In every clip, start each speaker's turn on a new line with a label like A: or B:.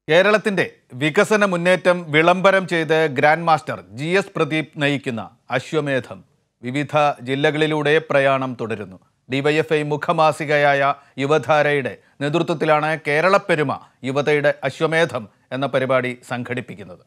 A: കേരളത്തിന്റെ വികസന മുന്നേറ്റം വിളംബരം ചെയ്ത് grand master G S Pradeep നയിക്കുന്ന അശ്വമേധം വിവിധ ജില്ലകളിലൂടെ പ്രയാണം തുടരുന്നു ഡിവൈഎഫ്ഐ മുഖമാസികയായ യുവധാരയുടെ നേതൃത്വത്തിലാണ് കേരളപ്പെരുമ യുവതയുടെ അശ്വമേധം എന്ന പരിപാടി സംഘടിപ്പിക്കുന്നത്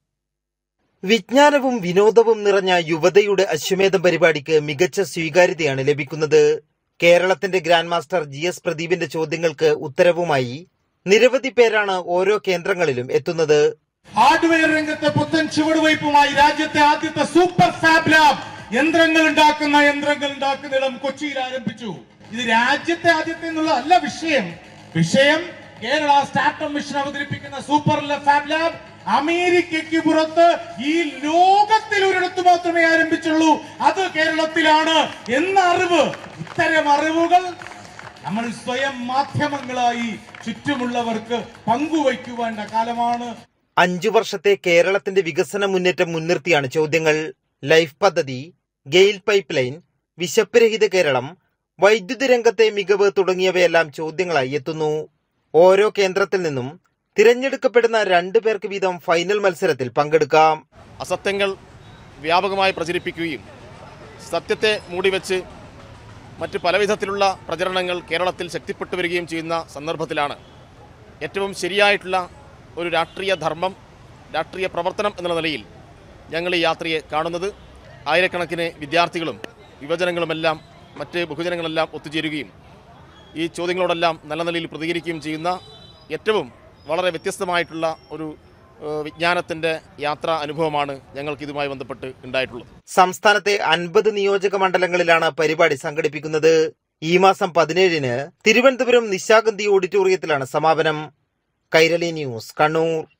B: വിജ്ഞാനവും വിനോദവും നിറഞ്ഞ യുവതയുടെ അശ്വമേധം പരിപാടിക്ക് മികച്ച സ്വീകാര്യതയാണ് ലഭിക്കുന്നത് കേരളത്തിന്റെ ഗ്രാൻഡ് മാസ്റ്റർ ജി എസ് പ്രദീപിന്റെ ചോദ്യങ്ങൾക്ക് ഉത്തരവുമായി നിരവധി പേരാണ് ഓരോ കേന്ദ്രങ്ങളിലും എത്തുന്നത്
C: ഹാർഡ്വെയർ രംഗത്തെ പുത്തൻ ചുവടുവയ്പുമായി രാജ്യത്തെ ആദ്യത്തെ സൂപ്പർ ഫാബ് ലാബ് യന്ത്രങ്ങൾ ഉണ്ടാക്കുന്ന യന്ത്രങ്ങൾ ഉണ്ടാക്കുന്ന ഇടം കൊച്ചിയിൽ ആരംഭിച്ചു ഇത് രാജ്യത്തെ ആദ്യത്തെ എന്നുള്ള അല്ല വിഷയം വിഷയം കേരള സ്റ്റാർട്ടപ്പ് മിഷൻ അവതരിപ്പിക്കുന്ന സൂപ്പർ ഫാബ് ലാബ് അമേരിക്കയ്ക്ക് പുറത്ത് ഈ ലോകത്തിൽ ഒരിടത്ത് മാത്രമേ ആരംഭിച്ചുള്ളൂ അത് കേരളത്തിലാണ് എന്ന അറിവ് ഇത്തരം അറിവുകൾ നമ്മൾ സ്വയം മാധ്യമങ്ങളായി ചുറ്റുമുള്ളവർക്ക് പങ്കുവയ്ക്കുവേണ്ട കാലമാണ്
B: അഞ്ചു വർഷത്തെ കേരളത്തിന്റെ വികസന മുന്നേറ്റം മുൻനിർത്തിയാണ് ചോദ്യങ്ങൾ ലൈഫ് പദ്ധതി ഗെയിൽ പൈപ്പ് ലൈൻ വിശപ്പ് രഹിത കേരളം വൈദ്യുതി രംഗത്തെ മികവ് തുടങ്ങിയവയെല്ലാം ചോദ്യങ്ങളായി എത്തുന്നു ഓരോ കേന്ദ്രത്തിൽ നിന്നും തിരഞ്ഞെടുക്കപ്പെടുന്ന രണ്ടു പേർക്ക് വീതം ഫൈനൽ മത്സരത്തിൽ പങ്കെടുക്കാം
D: അസത്യങ്ങൾ വ്യാപകമായി പ്രചരിപ്പിക്കുകയും സത്യത്തെ മൂടിവെച്ച് മറ്റ് പലവിധത്തിലുള്ള പ്രചരണങ്ങൾ കേരളത്തിൽ ശക്തിപ്പെട്ടു വരികയും ചെയ്യുന്ന സന്ദർഭത്തിലാണ് ഏറ്റവും ശരിയായിട്ടുള്ള ഒരു രാഷ്ട്രീയ ധർമ്മം രാഷ്ട്രീയ പ്രവർത്തനം എന്ന നിലയിൽ ഞങ്ങൾ ഈ യാത്രയെ കാണുന്നത് ആയിരക്കണക്കിന് വിദ്യാർത്ഥികളും യുവജനങ്ങളുമെല്ലാം മറ്റ് ബഹുജനങ്ങളെല്ലാം ഒത്തുചേരുകയും ഈ ചോദ്യങ്ങളോടെല്ലാം നല്ല നിലയിൽ പ്രതികരിക്കുകയും ചെയ്യുന്ന ഏറ്റവും വളരെ വ്യത്യസ്തമായിട്ടുള്ള ഒരു ഏഹ്, വിജ്ഞാനത്തിൻ്റെ യാത്രാ അനുഭവമാണ് ഞങ്ങൾക്ക് ഇതുമായി ബന്ധപ്പെട്ട് ഉണ്ടായിട്ടുള്ളത്
B: സംസ്ഥാനത്തെ അൻപത് നിയോജക മണ്ഡലങ്ങളിലാണ് പരിപാടി സംഘടിപ്പിക്കുന്നത് ഈ മാസം പതിനേഴിന് തിരുവനന്തപുരം നിശാഗന്ധി ഓഡിറ്റോറിയത്തിലാണ് സമാപനം കൈരളി ന്യൂസ് കണ്ണൂർ